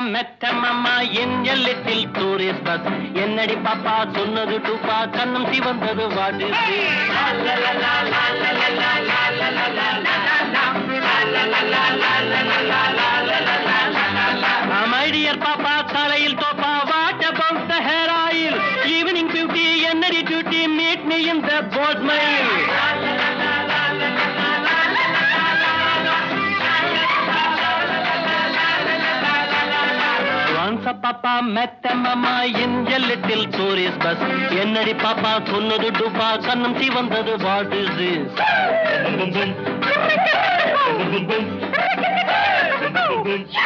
மெத்த மாமா என் little tourist bus என்னடி பாப்பா சொன்னது டூப்பா கண்ணம் சிவந்தது வாட்டு மை டியர் பாப்பா தலையில் தோப்பா what about the hair oil evening beauty என்னடி duty meet me in the boat mile Once a papa met a mama in a little tourist bus. என்னடி பாப்பா சொன்னது டுபா கண்ணம் சிவந்தது வாட் இஸ் திஸ்